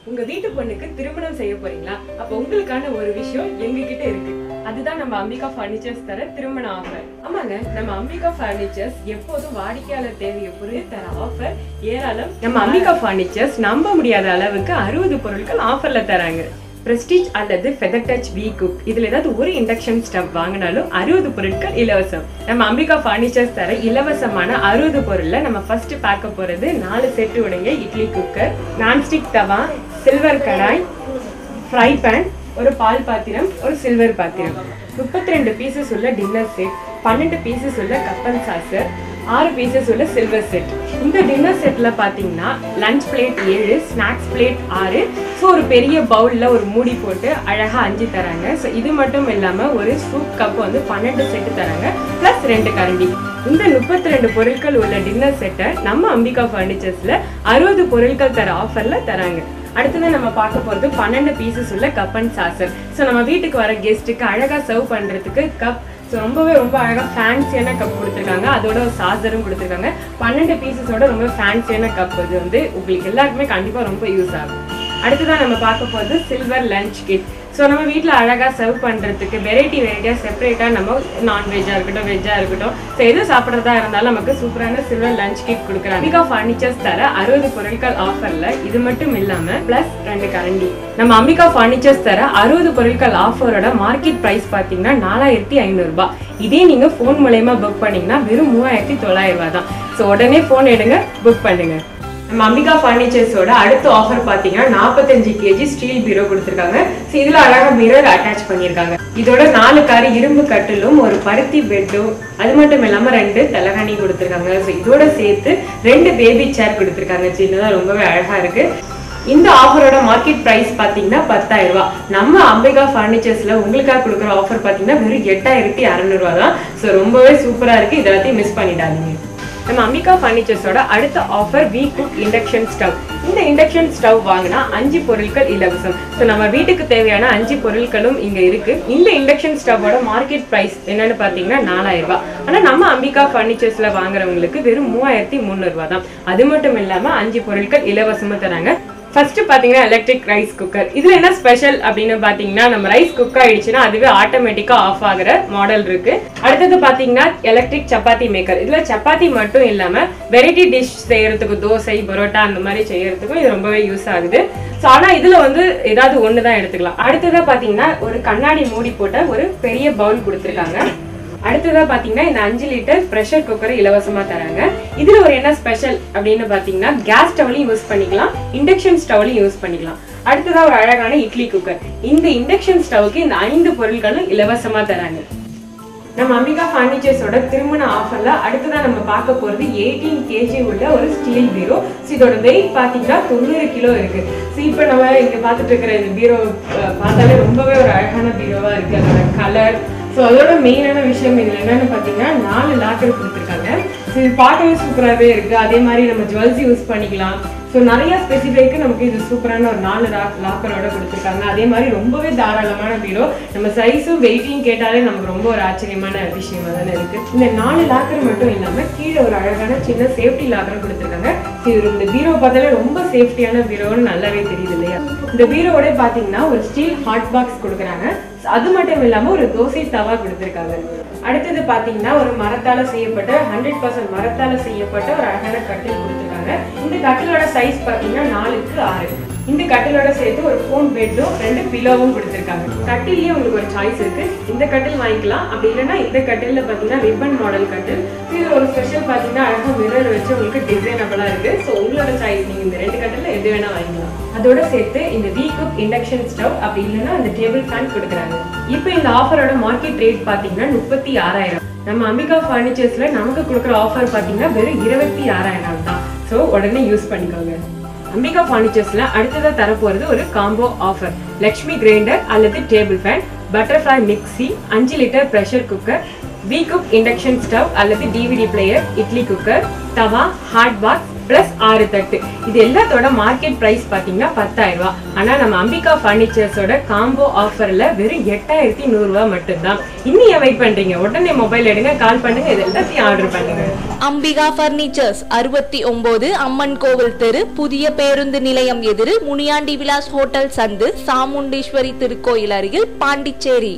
உங்க வீட்டு பொண்ணுக்கு திருமணம் செய்ய போறீங்களா அப்ப உங்களுக்கான ஒரு விஷயம் எங்க கிட்ட இருக்கு அதுதான் நம்ம அம்பிகா ஃபர்னிச்சர்ஸ் தர திருமண ஆஃபர் ஆமாங்க நம்ம அம்பிகா ஃபர்னிச்சர்ஸ் எப்போதும் வாடிக்கையாளர் தேவையை புரிந்து தர ஆஃபர் ஏராளம் நம்ம அம்பிகா ஃபர்னிச்சர்ஸ் நம்ப முடியாத அளவுக்கு அறுபது பொருட்கள் ஆஃபர்ல தராங்க பிரஸ்டீஜ் அல்லது ஃபெதர் டச் வி குக் இதுல ஏதாவது ஒரு இண்டக்ஷன் ஸ்டவ் வாங்கினாலும் அறுபது பொருட்கள் இலவசம் நம்ம அம்பிகா ஃபர்னிச்சர்ஸ் தர இலவசமான அறுபது பொருள்ல நம்ம ஃபர்ஸ்ட் பார்க்க போறது நாலு செட்டு உடைய idli cooker nonstick tawa silver kadai fry pan ஒரு பால் பாத்திரம் ஒரு சில்வர் பாத்திரம் முப்பத்தி ரெண்டு பீசஸ் உள்ள டின்னர் செட் பன்னெண்டு பீசஸ் உள்ள கப்பல் சாசர் ஆறு பீசஸ் உள்ள சில்வர் செட் இந்த டின்னர் செட்ல பாத்தீங்கன்னா லஞ்ச் பிளேட் ஏழு ஸ்நாக்ஸ் பிளேட் ஆறு ஸோ ஒரு பெரிய பவுல்ல ஒரு மூடி போட்டு அழகா அஞ்சு தராங்க ஸோ இது மட்டும் இல்லாம ஒரு சூப் கப் வந்து பன்னெண்டு செட்டு தராங்க பிளஸ் ரெண்டு கரண்டி இந்த முப்பத்தி ரெண்டு பொருட்கள் உள்ள டின்னர் செட்டை நம்ம அம்பிகா ஃபர்னிச்சர்ஸ்ல அறுபது பொருட்கள் தர ஆஃபர்ல தராங்க அடுத்தது நம்ம பார்க்க போறது பன்னெண்டு பீசஸ் உள்ள கப் அண்ட் சாசர் ஸோ நம்ம வீட்டுக்கு வர கெஸ்ட்டுக்கு அழகா சர்வ் பண்றதுக்கு கப் ஸோ ரொம்பவே ரொம்ப அழகா ஃபேன்சியான கப் கொடுத்துருக்காங்க அதோட ஒரு சாசரும் கொடுத்துருக்காங்க பன்னெண்டு பீசஸோட ரொம்ப ஃபேன்சியான கப் இது வந்து உங்களுக்கு எல்லாருக்குமே கண்டிப்பா ரொம்ப யூஸ் ஆகும் அடுத்ததான் நம்ம பார்க்க போகிறது சில்வர் லஞ்ச் கிட் ஸோ நம்ம வீட்டில் அழகாக சர்வ் பண்ணுறதுக்கு வெரைட்டி வெரைட்டியாக செப்பரேட்டாக நம்ம நான்வெஜ்ஜாக இருக்கட்டும் வெஜ்ஜாக இருக்கட்டும் ஸோ எது சாப்பிட்றதா இருந்தாலும் நமக்கு சூப்பரான சில்வர் லஞ்ச் கிட் கொடுக்குறாங்க அம்பிகா ஃபர்னிச்சர்ஸ் தர அறுபது பொருட்கள் ஆஃபரில் இது மட்டும் இல்லாமல் ப்ளஸ் ரெண்டு கரண்டி நம்ம அம்பிகா ஃபர்னிச்சர்ஸ் தர அறுபது பொருட்கள் ஆஃபரோட மார்க்கெட் ப்ரைஸ் பார்த்தீங்கன்னா நாலாயிரத்தி ஐநூறுரூபா இதே நீங்கள் ஃபோன் மூலயமா புக் பண்ணீங்கன்னா வெறும் மூவாயிரத்தி தொள்ளாயிரம் ரூபா தான் ஸோ உடனே ஃபோன் எடுங்க புக் பண்ணுங்க நம்ம அம்பிகா ஃபர்னிச்சர்ஸோட அடுத்த ஆஃபர் பார்த்தீங்கன்னா நாற்பத்தஞ்சு கேஜி ஸ்டீல் பீரோ கொடுத்துருக்காங்க ஸோ இதில் அழகாக மிரர் அட்டாச் பண்ணியிருக்காங்க இதோட நாலு காரு இரும்பு கட்டிலும் ஒரு பருத்தி பெட்டும் அது மட்டும் இல்லாமல் ரெண்டு தலகாணி கொடுத்துருக்காங்க ஸோ இதோட சேர்த்து ரெண்டு பேபி சேர் கொடுத்துருக்காங்க சின்னதாக ரொம்பவே அழகாக இருக்கு இந்த ஆஃபரோட மார்க்கெட் பிரைஸ் பார்த்தீங்கன்னா பத்தாயிரம் ரூபாய் நம்ம அம்பிகா ஃபர்னிச்சர்ஸ்ல உங்களுக்காக கொடுக்குற ஆஃபர் பார்த்தீங்கன்னா வெறும் எட்டாயிரத்தி அறநூறுவா தான் ஸோ ரொம்பவே சூப்பராக இருக்கு இது எல்லாத்தையும் மிஸ் பண்ணிடாதீங்க நம்ம அம்பிகா ஃபர்னிச்சர்ஸோட அடுத்த offer V Cook induction stove இந்த இண்டக்ஷன் ஸ்டவ் வாங்கினா அஞ்சு பொருட்கள் இலவசம் ஸோ நம்ம வீட்டுக்கு தேவையான அஞ்சு பொருட்களும் இங்க இருக்கு இந்த இண்டக்ஷன் ஸ்டவோட மார்க்கெட் பிரைஸ் என்னன்னு பார்த்தீங்கன்னா நாலாயிரம் ரூபாய் ஆனால் நம்ம அம்பிகா ஃபர்னிச்சர்ஸ்ல வாங்குறவங்களுக்கு வெறும் மூவாயிரத்தி முந்நூறுவா தான் அது மட்டும் இல்லாம அஞ்சு பொருட்கள் இலவசமா தராங்க ஃபர்ஸ்ட் பாத்தீங்கன்னா எலக்ட்ரிக் ரைஸ் குக்கர் இதுல என்ன ஸ்பெஷல் அப்படின்னு பாத்தீங்கன்னா நம்ம ரைஸ் குக் ஆயிடுச்சுன்னா அதுவே ஆட்டோமேட்டிக்கா ஆஃப் ஆகுற மாடல் இருக்கு அடுத்தது பாத்தீங்கன்னா எலக்ட்ரிக் சப்பாத்தி மேக்கர் இதுல சப்பாத்தி மட்டும் இல்லாம வெரைட்டி டிஷ் செய்யறதுக்கு தோசை பரோட்டா அந்த மாதிரி செய்யறதுக்கும் இது ரொம்பவே யூஸ் ஆகுது ஸோ ஆனா இதுல வந்து ஏதாவது ஒன்று தான் எடுத்துக்கலாம் அடுத்ததா பாத்தீங்கன்னா ஒரு கண்ணாடி மூடி போட்ட ஒரு பெரிய பவுல் கொடுத்துருக்காங்க அடுத்ததா பாத்தீங்கன்னா இந்த அஞ்சு லிட்டர் ப்ரெஷர் குக்கர் இலவசமா தராங்க இதுல ஒரு என்ன ஸ்பெஷல் அப்படின்னு பாத்தீங்கன்னா கேஸ் ஸ்டவ்லையும் யூஸ் பண்ணிக்கலாம் இண்டக்ஷன் ஸ்டவ்லையும் யூஸ் பண்ணிக்கலாம் அடுத்ததா ஒரு அழகான இட்லி குக்கர் இந்த இண்டக்ஷன் ஸ்டவ்க்கு இந்த ஐந்து பொருட்களும் இலவசமா தராங்க நம்ம அம்பிகா ஃபர்னிச்சர்ஸோட திருமண ஆஃபர்ல அடுத்ததா நம்ம பார்க்க போறது எயிட்டீன் கேஜி உள்ள ஒரு ஸ்டீல் பீரோ ஸோ இதோட வெயிட் பார்த்தீங்கன்னா தொண்ணூறு கிலோ இருக்கு ஸோ இப்போ நம்ம இங்க பார்த்துட்டு இருக்கிற இந்த பீரோ அஹ், பார்த்தாலே ரொம்பவே ஒரு அழகான பீரோவா இருக்கு அதோட கலர் ஸோ அதோட மெயினான விஷயம் இதுல என்னன்னு பார்த்தீங்கன்னா நாலு லாக்கர் கொடுத்துருக்காங்க ஸோ இது பார்க்கவே சூப்பராகவே இருக்கு அதே மாதிரி நம்ம ஜுவல்ஸ் யூஸ் பண்ணிக்கலாம் ஸோ நிறைய ஸ்பெசிஃபைக்கு நமக்கு இது சூப்பரான ஒரு நாலு லாக்கரோட கொடுத்துருக்காங்க அதே மாதிரி ரொம்பவே தாராளமான பீரோ நம்ம சைஸும் வெயிட்டையும் கேட்டாலே நமக்கு ரொம்ப ஒரு ஆச்சரியமான விஷயமா தானே இருக்கு இந்த நாலு லாக்கர் மட்டும் இல்லாம கீழே ஒரு அழகான சின்ன சேஃப்டி லாக்கரும் கொடுத்துருக்காங்க So, இது இந்த பீரோ பார்த்தாலே ரொம்ப சேஃப்டியான பீரோன்னு நல்லாவே தெரியுது இல்லையா இந்த பீரோவோட பாத்தீங்கன்னா ஒரு ஸ்டீல் ஹாட் பாக்ஸ் கொடுக்குறாங்க அது மட்டும் இல்லாம ஒரு தோசை தவா கொடுத்துருக்காங்க அடுத்தது பாத்தீங்கன்னா ஒரு மரத்தால செய்யப்பட்ட ஹண்ட்ரட் பர்சன்ட் மரத்தால செய்யப்பட்ட ஒரு அழகான கட்டில் கொடுத்துருக்காங்க இந்த கட்டிலோட சைஸ் பாத்தீங்கன்னா நாலுக்கு ஆறு இந்த கட்டிலோட சேர்த்து ஒரு ஃபோம் பெட்டும் ரெண்டு பிலோவும் கொடுத்துருக்காங்க கட்டிலேயே உங்களுக்கு ஒரு சாய்ஸ் இருக்கு இந்த கட்டில் வாங்கிக்கலாம் அப்படி இல்லைன்னா இந்த கட்டில்ல பாத்தீங்கன்னா ரிப்பன் மாடல் கட்டில் இது ஒரு ஸ்பெஷல் பாத்தீங்கன்னா அழகா மிரர் வச்சு உங்களுக்கு டிசைனபிளா இருக்கு ஸோ உங்களோட சாய்ஸ் நீங்க இந்த ரெண்டு கட்டில எது வேணா வாங்கிக்கலாம் அதோட சேர்த்து இந்த வீ குக் இண்டக்ஷன் ஸ்டவ் அப்படி இல்லைன்னா அந்த டேபிள் ஃபேன் கொடுக்குறாங்க இப்போ இந்த ஆஃபரோட மார்க்கெட் ரேட் பாத்தீங்கன்னா முப்பத்தி ஆறாயிரம் நம்ம அம்பிகா ஃபர்னிச்சர்ஸ்ல நமக்கு கொடுக்குற ஆஃபர் பாத்தீங்கன்னா வெறும் இருபத்தி ஆறாயிரம் தான் ஸோ உடனே யூஸ் பண்ணிக்கோங்க அம்பிகா ஃபர்னிச்சர்ஸ்ல அடுத்ததா தரப்போறது ஒரு காம்போ ஆஃபர் லக்ஷ்மி கிரைண்டர் அல்லது டேபிள் ஃபேன் பட்டர்ஃப்ளை மிக்ஸி அஞ்சு litre pressure cooker V Cook induction stove அல்லது DVD player idli cooker tawa hot box plus ஆறு தட்டு இது எல்லாத்தோட மார்க்கெட் பிரைஸ் பாத்தீங்கன்னா பத்தாயிரம் ரூபாய் ஆனா நம்ம அம்பிகா பர்னிச்சர்ஸோட காம்போ ஆஃபர்ல வெறும் எட்டாயிரத்தி நூறு ரூபாய் மட்டும்தான் இன்னும் ஏன் வெயிட் பண்றீங்க உடனே மொபைல் எடுங்க கால் பண்ணுங்க இது எல்லாத்தையும் ஆர்டர் பண்ணுங்க அம்பிகா பர்னிச்சர்ஸ் அறுபத்தி ஒன்பது அம்மன் கோவில் தெரு புதிய பேருந்து நிலையம் எதிரு முனியாண்டி விலாஸ் ஹோட்டல் சந்து சாமுண்டீஸ்வரி திருக்கோயில் அருகில் பாண்டிச்சேரி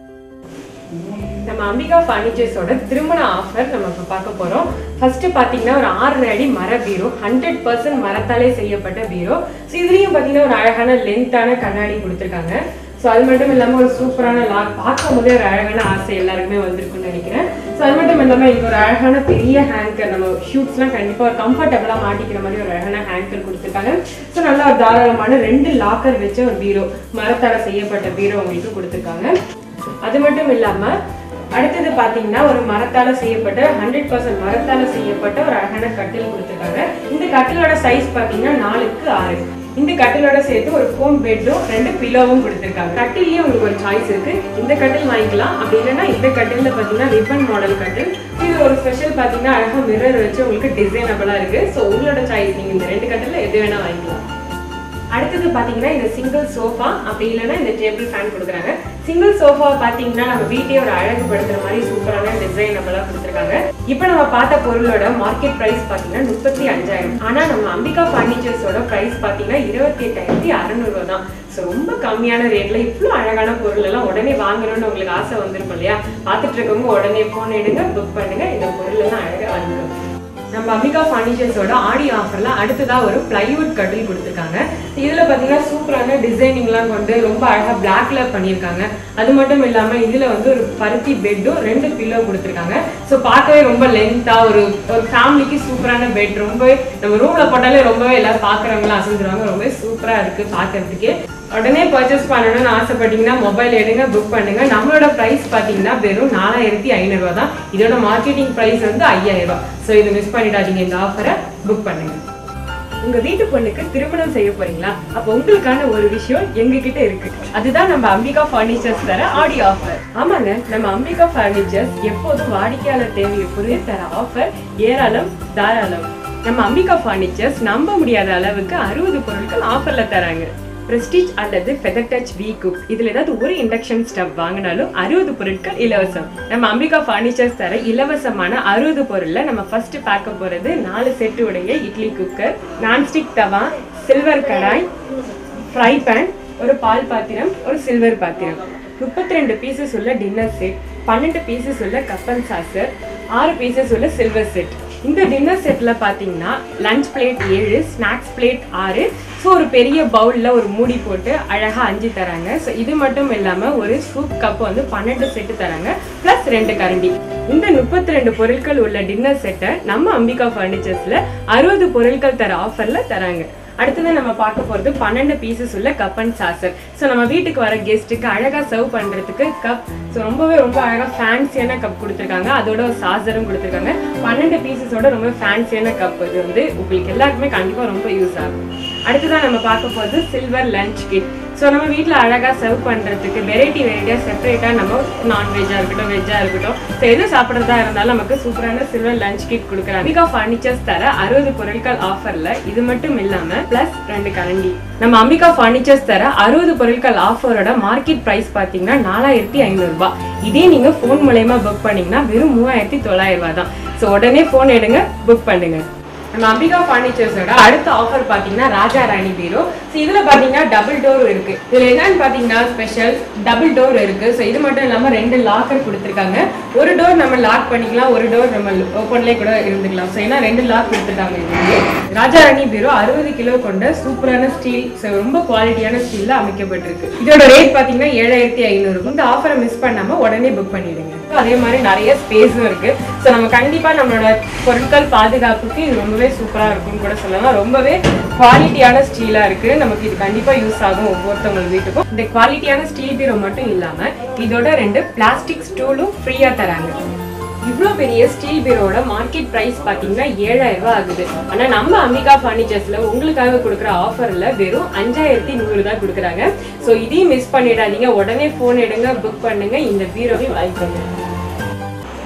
நம்ம அம்பிகா ஃபர்னிச்சர்ஸோட திருமண ஆஃபர் நம்ம இப்போ பார்க்க போறோம் ஃபர்ஸ்ட் பாத்தீங்கன்னா ஒரு ஆறு அடி மர பீரோ ஹண்ட்ரட் பர்சன்ட் மரத்தாலே செய்யப்பட்ட பீரோ ஸோ இதுலயும் பாத்தீங்கன்னா ஒரு அழகான லென்த்தான கண்ணாடி கொடுத்துருக்காங்க ஸோ அது மட்டும் இல்லாம ஒரு சூப்பரான லாக் பார்க்கும் போதே ஒரு அழகான ஆசை எல்லாருக்குமே வந்திருக்கும்னு நினைக்கிறேன் ஸோ அது மட்டும் இல்லாம இங்க ஒரு அழகான பெரிய ஹேங்கர் நம்ம ஷூட்ஸ்லாம் கண்டிப்பா ஒரு கம்ஃபர்டபுளா மாட்டிக்கிற மாதிரி ஒரு அழகான ஹேங்கர் கொடுத்துருக்காங்க ஸோ நல்லா ஒரு தாராளமான ரெண்டு லாக்கர் வச்ச ஒரு பீரோ மரத்தால செய்யப்பட்ட பீரோ உங்களுக்கு கொடுத்துருக்காங்க அது மட்டும் இல்லாம அடுத்தது பாத்தீங்கன்னா ஒரு மரத்தால செய்யப்பட்ட ஹண்ட்ரட் பர்சன்ட் மரத்தால செய்யப்பட்ட ஒரு அழகான கட்டில் கொடுத்துருக்காங்க இந்த கட்டிலோட சைஸ் பாத்தீங்கன்னா நாலுக்கு ஆறு இந்த கட்டிலோட சேர்த்து ஒரு ஃபோம் பெட்டும் ரெண்டு பிலோவும் கொடுத்துருக்காங்க கட்டிலேயே உங்களுக்கு ஒரு சாய்ஸ் இருக்கு இந்த கட்டில் வாங்கிக்கலாம் அப்படி இல்லைன்னா இந்த கட்டில்ல பாத்தீங்கன்னா ரிப்பன் மாடல் கட்டில் இது ஒரு ஸ்பெஷல் பாத்தீங்கன்னா அழகா மிரர் வச்சு உங்களுக்கு டிசைனபிளா இருக்கு ஸோ உங்களோட சாய்ஸ் நீங்க இந்த ரெண்டு கட்டில்ல எது வேணா வாங்கிக்கலாம் அடுத்தது பாத்தீங்கன்னா இந்த சிங்கிள் சோஃபா அப்படி இல்லைன்னா இந்த டேபிள் ஃபேன் கொடுக்குறாங்க சிங்கிள் சோஃபா பாத்தீங்கன்னா நம்ம வீட்டையே ஒரு அழகுபடுத்துற மாதிரி சூப்பரான டிசைன் நம்மளாம் கொடுத்துருக்காங்க இப்போ நம்ம பார்த்த பொருளோட மார்க்கெட் பிரைஸ் பாத்தீங்கன்னா முப்பத்தி அஞ்சாயிரம் ஆனா நம்ம அம்பிகா ஃபர்னிச்சர்ஸோட பிரைஸ் பாத்தீங்கன்னா இருபத்தி எட்டாயிரத்தி அறநூறுவா தான் ஸோ ரொம்ப கம்மியான ரேட்ல இவ்வளோ அழகான பொருள் எல்லாம் உடனே வாங்கணும்னு உங்களுக்கு ஆசை வந்திருக்கும் இல்லையா பார்த்துட்டு இருக்கவங்க உடனே போன் எடுங்க புக் பண்ணுங்க இந்த பொருள் எல்லாம் அழகா வாங்கிக்கோங்க நம்ம அம்பிகா ஃபர்னிச்சர்ஸோட ஆடி ஆஃபர்ல அடுத்ததா ஒரு பிளைவுட் கட்டில் கொடுத்துருக்காங்க இதுல பாத்தீங்கன்னா சூப்பரான டிசைனிங்லாம் கொண்டு ரொம்ப அழகா பிளாக்ல பண்ணியிருக்காங்க அது மட்டும் இல்லாம இதுல வந்து ஒரு பருத்தி பெட்டும் ரெண்டு பில்லோ கொடுத்துருக்காங்க ஸோ பார்க்கவே ரொம்ப லென்த்தா ஒரு ஒரு ஃபேமிலிக்கு சூப்பரான பெட் ரொம்ப நம்ம ரூம்ல போட்டாலே ரொம்பவே எல்லாரும் பாக்குறவங்களாம் அசந்துருவாங்க ரொம்பவே சூப்பரா இருக்கு பார்க்கறதுக்கே உடனே பர்ச்சேஸ் பண்ணணும்னு ஆசைப்பட்டீங்கன்னா மொபைல் எடுங்க புக் பண்ணுங்க நம்மளோட பிரைஸ் பாத்தீங்கன்னா வெறும் நாலாயிரத்தி ஐநூறுரூவா தான் இதோட மார்க்கெட்டிங் பிரைஸ் வந்து ஐயாயிரம் ரூபாய் ஸோ இது மிஸ் பண்ணிடாதீங்க இந்த ஆஃபரை புக் பண்ணுங்க உங்க வீட்டு பொண்ணுக்கு திருமணம் செய்ய போறீங்களா அப்ப உங்களுக்கான ஒரு விஷயம் எங்க கிட்ட இருக்கு அதுதான் நம்ம அம்பிகா பர்னிச்சர்ஸ் தர ஆடி ஆஃபர் ஆமாங்க நம்ம அம்பிகா பர்னிச்சர்ஸ் எப்போதும் வாடிக்கையாளர் தேவையை புரிந்து தர ஆஃபர் ஏராளம் தாராளம் நம்ம அம்பிகா பர்னிச்சர்ஸ் நம்ப முடியாத அளவுக்கு அறுபது பொருட்கள் ஆஃபர்ல தராங்க பிரஸ்டீஜ் அல்லது ஃபெதர் டச் வி குக் இதுல ஏதாவது ஒரு இண்டக்ஷன் ஸ்டவ் வாங்கினாலும் அறுபது பொருட்கள் இலவசம் நம்ம அம்பிகா ஃபர்னிச்சர்ஸ் தர இலவசமான அறுபது பொருள்ல நம்ம ஃபர்ஸ்ட் பார்க்க போறது நாலு செட்டு உடைய idli cooker nonstick tawa silver kadai fry pan ஒரு பால் பாத்திரம் ஒரு சில்வர் பாத்திரம் முப்பத்தி ரெண்டு பீசஸ் உள்ள டின்னர் செட் பன்னெண்டு பீசஸ் உள்ள கப்பன் சாசர் ஆறு பீசஸ் உள்ள சில்வர் செட் இந்த டின்னர் செட்ல பாத்தீங்கன்னா லஞ்ச் பிளேட் ஏழு ஸ்நாக்ஸ் பிளேட் ஆறு ஸோ ஒரு பெரிய பவுல்ல ஒரு மூடி போட்டு அழகா அஞ்சு தராங்க ஸோ இது மட்டும் இல்லாம ஒரு சூப் கப் வந்து பன்னெண்டு செட்டு தராங்க பிளஸ் ரெண்டு கரண்டி இந்த முப்பத்தி ரெண்டு பொருட்கள் உள்ள டின்னர் செட்டை நம்ம அம்பிகா ஃபர்னிச்சர்ஸ்ல அறுபது பொருட்கள் தர ஆஃபர்ல தராங்க அடுத்தது நம்ம பார்க்க போறது பன்னெண்டு பீசஸ் உள்ள கப் அண்ட் சாசர் ஸோ நம்ம வீட்டுக்கு வர கெஸ்ட்டுக்கு அழகா சர்வ் பண்றதுக்கு கப் ஸோ ரொம்பவே ரொம்ப அழகா ஃபேன்சியான கப் கொடுத்துருக்காங்க அதோட ஒரு சாசரும் கொடுத்துருக்காங்க பன்னெண்டு பீசஸோட ரொம்ப ஃபேன்சியான கப் இது வந்து உங்களுக்கு எல்லாருக்குமே கண்டிப்பா ரொம்ப யூஸ் ஆகும் அடுத்ததான் நம்ம பார்க்க போறது சில்வர் லஞ்ச் கிட் ஸோ நம்ம வீட்டில் அழகாக சர்வ் பண்ணுறதுக்கு வெரைட்டி வெரைட்டியாக செப்பரேட்டாக நம்ம நான்வெஜ்ஜாக இருக்கட்டும் வெஜ்ஜாக இருக்கட்டும் ஸோ எது சாப்பிட்றதா இருந்தாலும் நமக்கு சூப்பரான சில்வர் லஞ்ச் கிட் கொடுக்குறாங்க அம்பிகா ஃபர்னிச்சர்ஸ் தர அறுபது பொருட்கள் ஆஃபரில் இது மட்டும் இல்லாமல் ப்ளஸ் ரெண்டு கரண்டி நம்ம அம்பிகா ஃபர்னிச்சர்ஸ் தர அறுபது பொருட்கள் ஆஃபரோட மார்க்கெட் ப்ரைஸ் பார்த்தீங்கன்னா நாலாயிரத்தி ஐநூறுரூபா இதே நீங்கள் ஃபோன் மூலயமா புக் பண்ணீங்கன்னா வெறும் மூவாயிரத்தி தொள்ளாயிரம் ரூபா தான் ஸோ உடனே ஃபோன் எடுங்க புக் பண்ணுங்க நம்ம அம்பிகா ஃபர்னிச்சர்ஸோட அடுத்த ஆஃபர் பாத்தீங்கன்னா ராஜா ராணி பீரோ ஸோ இதுல பாத்தீங்கன்னா டபுள் டோர் இருக்கு இதுல என்னன்னு பாத்தீங்கன்னா ஸ்பெஷல் டபுள் டோர் இருக்கு ஸோ இது மட்டும் இல்லாம ரெண்டு லாக்கர் கொடுத்துருக்காங்க ஒரு டோர் நம்ம லாக் பண்ணிக்கலாம் ஒரு டோர் நம்ம ஓப்பன்லேயே கூட இருந்துக்கலாம் ஸோ ஏன்னா ரெண்டு லாக் கொடுத்துருக்காங்க இதுக்கு ராஜா ராணி பீரோ அறுபது கிலோ கொண்ட சூப்பரான ஸ்டீல் ஸோ ரொம்ப குவாலிட்டியான ஸ்டீல்ல அமைக்கப்பட்டிருக்கு இதோட ரேட் பாத்தீங்கன்னா ஏழாயிரத்தி ஐநூறு இந்த ஆஃபரை மிஸ் பண்ணாம உடனே புக் பண்ணிடுங்க அதே மாதிரி நிறைய ஸ்பேஸும் இருக்கு ஸோ நம்ம கண்டிப்பா நம்மளோட பொருட்கள் பாதுகாப்புக்கு இது ரொம்பவே சூப்பரா இருக்கும்னு கூட சொல்லலாம் ரொம்பவே குவாலிட்டியான ஸ்டீலா இருக்கு நமக்கு இது கண்டிப்பா யூஸ் ஆகும் ஒவ்வொருத்தவங்க வீட்டுக்கும் இந்த குவாலிட்டியான ஸ்டீல் பீரோ மட்டும் இல்லாம இதோட ரெண்டு பிளாஸ்டிக் ஸ்டூலும் ஃப்ரீயா தராங்க இவ்வளோ பெரிய ஸ்டீல் பீரோட மார்க்கெட் பிரைஸ் பார்த்தீங்கன்னா ஏழாயிரம் ரூபாய் ஆகுது ஆனால் நம்ம அம்பிகா ஃபர்னிச்சர்ஸில் உங்களுக்காக கொடுக்குற ஆஃபரில் வெறும் அஞ்சாயிரத்தி நூறு தான் கொடுக்குறாங்க ஸோ இதையும் மிஸ் பண்ணிடாதீங்க உடனே ஃபோன் எடுங்க புக் பண்ணுங்க இந்த பீரோவையும் வாங்கிக்கோங்க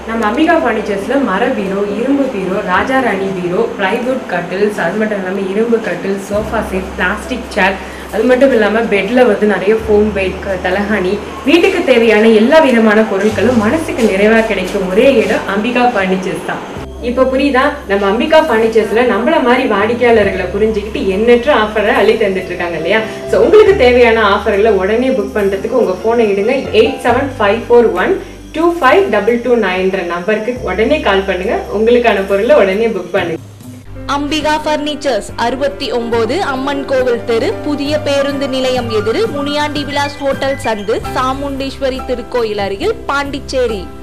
நம்ம அம்பிகா ஃபர்னிச்சர்ஸ்ல மர பீரோ இரும்பு பீரோ ராஜா ராணி பீரோ பிளைவுட் கட்டில்ஸ் அது மட்டும் இல்லாமல் இரும்பு கட்டில் சோஃபா செட் பிளாஸ்டிக் சேர் அது மட்டும் இல்லாமல் பெட்டில் வந்து நிறைய ஃபோம் பெட் தலகாணி வீட்டுக்கு தேவையான எல்லா விதமான பொருட்களும் மனசுக்கு நிறைவாக கிடைக்கும் ஒரே இடம் அம்பிகா ஃபர்னிச்சர்ஸ் தான் இப்போ புரியுதா நம்ம அம்பிகா ஃபர்னிச்சர்ஸ்ல நம்மள மாதிரி வாடிக்கையாளர்களை புரிஞ்சுக்கிட்டு எண்ணற்ற ஆஃபரை அள்ளி தந்துட்டு இருக்காங்க இல்லையா ஸோ உங்களுக்கு தேவையான ஆஃபர்களை உடனே புக் பண்றதுக்கு உங்க போனை இடுங்க eight seven five four one two five double two நைன்ற நம்பருக்கு உடனே கால் பண்ணுங்க உங்களுக்கான பொருளை உடனே புக் பண்ணுங்க அம்பிகா பர்னிச்சர்ஸ் அறுபத்தி ஒன்பது அம்மன் கோவில் தெரு புதிய பேருந்து நிலையம் எதிரு முனியாண்டி விலாஸ் ஹோட்டல் சந்து சாமுண்டீஸ்வரி திருக்கோயில் அருகில் பாண்டிச்சேரி